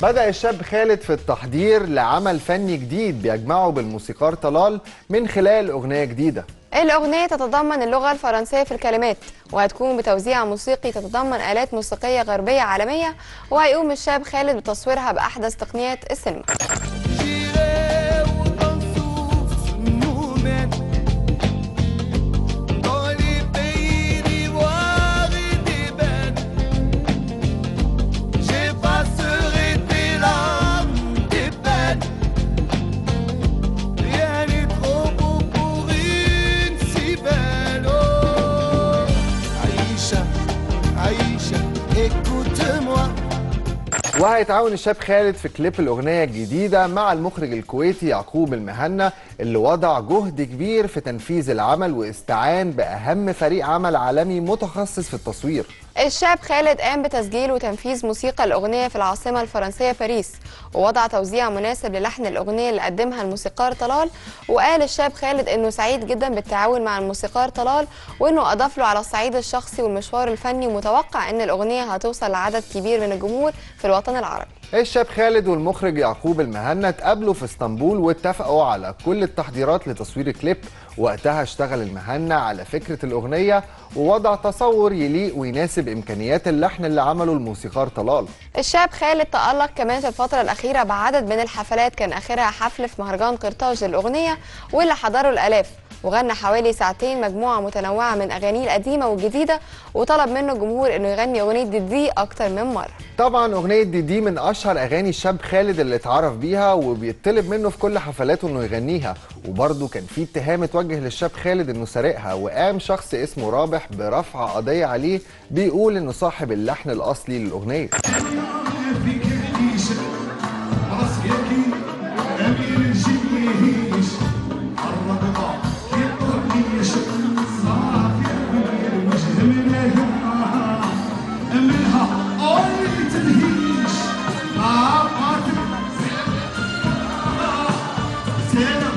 بدأ الشاب خالد في التحضير لعمل فني جديد بيجمعه بالموسيقار طلال من خلال أغنية جديدة الأغنية تتضمن اللغة الفرنسية في الكلمات وهتكون بتوزيع موسيقي تتضمن آلات موسيقية غربية عالمية وهيقوم الشاب خالد بتصويرها بأحدث تقنيات السينما J'irai où ton souffle nous mène Dans les pays d'ivoire et d'ébène J'effacerai tes larmes, tes peines Rien n'est trop beau pour une si belle Oh Aïcha, Aïcha, écoute-moi وهيتعاون الشاب خالد في كليب الأغنية الجديدة مع المخرج الكويتي يعقوب المهنا اللي وضع جهد كبير في تنفيذ العمل واستعان بأهم فريق عمل عالمي متخصص في التصوير الشاب خالد قام بتسجيل وتنفيذ موسيقى الأغنية في العاصمة الفرنسية باريس ووضع توزيع مناسب للحن الأغنية اللي قدمها الموسيقار طلال وقال الشاب خالد إنه سعيد جدا بالتعاون مع الموسيقار طلال وإنه أضاف له على الصعيد الشخصي والمشوار الفني ومتوقع إن الأغنية هتوصل لعدد كبير من الجمهور في الوطن العربي الشاب خالد والمخرج يعقوب المهنا اتقابلوا في اسطنبول واتفقوا على كل التحضيرات لتصوير كليب وقتها اشتغل المهنا على فكرة الأغنية ووضع تصور يليق ويناسب إمكانيات اللحن اللي عمله الموسيقار طلال الشاب خالد تألق كمان في الفترة الأخيرة بعدد من الحفلات كان آخرها حفل في مهرجان قرطاج للأغنية واللي حضره الآلاف وغنى حوالي ساعتين مجموعة متنوعة من أغانيه القديمة والجديدة وطلب منه الجمهور إنه يغني أغنية دي أكتر من مرة طبعا أغنية دي دي من أشهر أغاني الشاب خالد اللي اتعرف بيها وبيطلب منه في كل حفلاته إنه يغنيها وبرضه كان في اتهام اتوجه للشاب خالد إنه سارقها وقام شخص اسمه رابح برفع قضية عليه بيقول إنه صاحب اللحن الأصلي للأغنية فيك العيش راسيكي امير الجيش الرقبه كيطرنيش صافي الوجه منها منها اي تدهيش عافاك زينب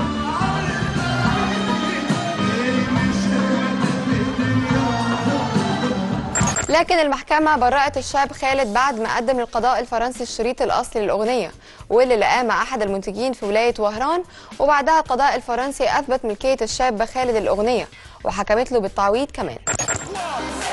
لكن المحكمة برأت الشاب خالد بعد ما قدم للقضاء الفرنسي الشريط الأصلي للأغنية واللي لقاه مع أحد المنتجين في ولاية وهران وبعدها القضاء الفرنسي أثبت ملكية الشاب خالد الأغنية وحكمت له بالتعويض كمان